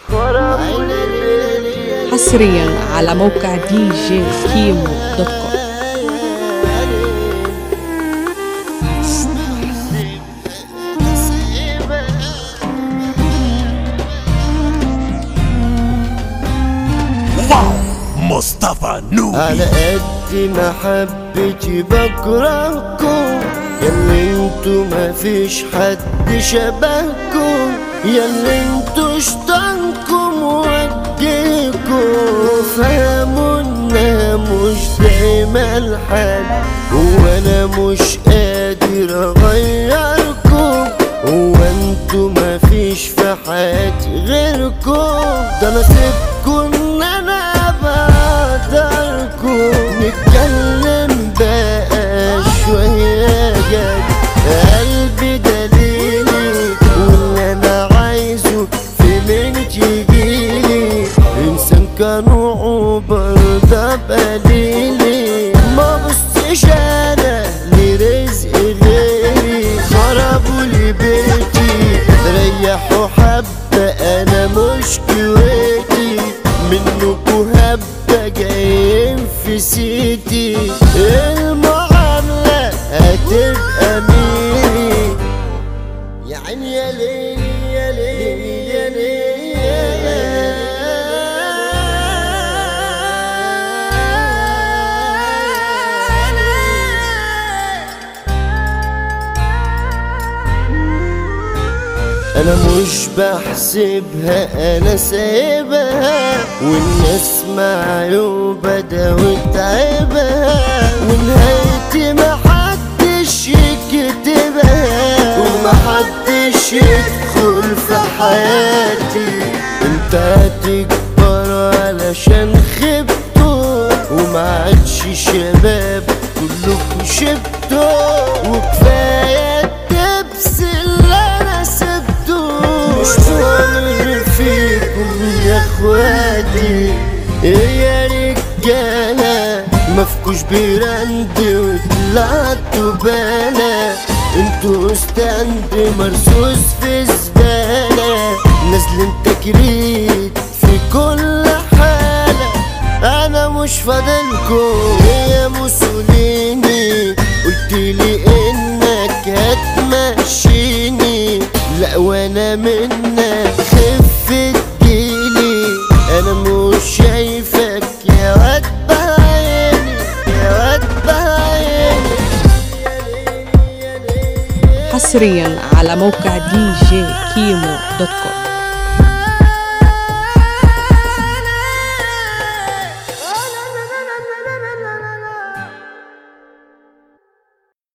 حصريا على موقع دي جي كيمو دوت كوم مصطفى نوبي على قد ما حبيتي بكرهكم ياللي انتوا مفيش حد شبهكم ياللي انتوا شطانكم وجهكم فهموا انها مش دايما الحال وانا مش قادر اغيركم هو انتوا مفيش في حياتي غيركم ده انا سيبكم ان انا بقدركم نتكلم بقى شوية جد قلبي دليلي واللي انا عايزه في منت يجيلي انسان كنوعه برضه بقليلي ما بصش انا لرزق غيري خربوا لي بيتي ريحوا حبة انا مش كويتي منكوا هبة جايين في سيتي المعاملة هتبقى ميري يا عيني يا ليل يا ليل يا ليل انا مش بحسبها انا سايبها والناس مع عيوبها ده وتعبها ونهايتي ما حدش يكتبها وما حدش يدخل في حياتي انت هتكبر علشان خبتوا وما عادش شباب كلكوا شبتوا وكفايه الدبس اللي انا سبته مش طالب فيكم يا اخواتي يا رجاله مفكوش براند وطلعتوا بالا انتوا ستاند مرصوص في زباله نازلين تكريت في كل حاله انا مش فاضلكم يا موسوليني قلتلي انك هتمشيني لا وانا منك خفة جيلي انا مش شايفك يا واد بعيني يا واد بعيني حصريا على موقع دي جي كيمو دوت كوم